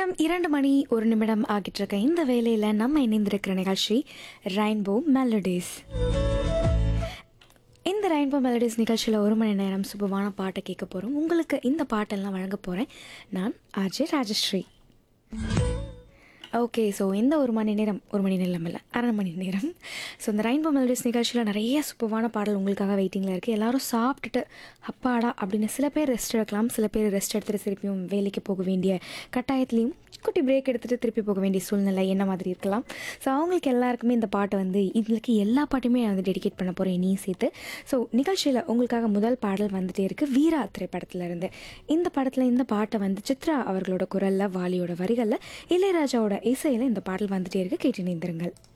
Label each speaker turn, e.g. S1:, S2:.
S1: நேரம் இரண்டு மணி ஒரு நிமிடம் ஆகிட்டு இருக்க இந்த வேலையில் நம்ம இணைந்திருக்கிற நிகழ்ச்சி ரெயின்போ மெலடிஸ் இந்த ரெயின்போ மெலடிஸ் நிகழ்ச்சியில் ஒரு மணி நேரம் சுபமான பாட்டை கேட்க போகிறோம் உங்களுக்கு இந்த பாட்டெல்லாம் வழங்க போகிறேன் நான் ஆர்ஜே ராஜஸ்ரீ ஓகே ஸோ இந்த ஒரு மணி நேரம் ஒரு மணி நேரம் இல்லை அரை மணி நேரம் ஸோ இந்த ரெயின்போ மெலடிஸ் நிகழ்ச்சியில் நிறைய சூப்பரான பாடல் உங்களுக்காக வெயிட்டிங்கில் இருக்குது எல்லாரும் சாப்பிட்டுட்டு அப்பாடா அப்படின்னு சில பேர் ரெஸ்ட் எடுக்கலாம் சில பேர் ரெஸ்ட் எடுத்துகிட்டு திருப்பியும் வேலைக்கு போக வேண்டிய கட்டாயத்துலேயும் குட்டி பிரேக் எடுத்துகிட்டு திருப்பி போக வேண்டிய சூழ்நிலை என்ன மாதிரி இருக்கலாம் ஸோ அவங்களுக்கு எல்லாருக்குமே இந்த பாட்டை வந்து இதுக்கு எல்லா பாட்டுமே நான் வந்து டெடிகேட் பண்ண போகிறேன் நீ சேர்த்து ஸோ நிகழ்ச்சியில் உங்களுக்காக முதல் பாடல் வந்துட்டே இருக்குது வீரா திரைப்படத்துல இருந்து இந்த படத்தில் இந்த பாட்டை வந்து சித்ரா அவர்களோட குரலில் வாலியோட வரிகளில் இளையராஜாவோட இசையில் இந்த பாடல் வந்துட்டே இருக்கு கேட்டு நீந்திருங்கள்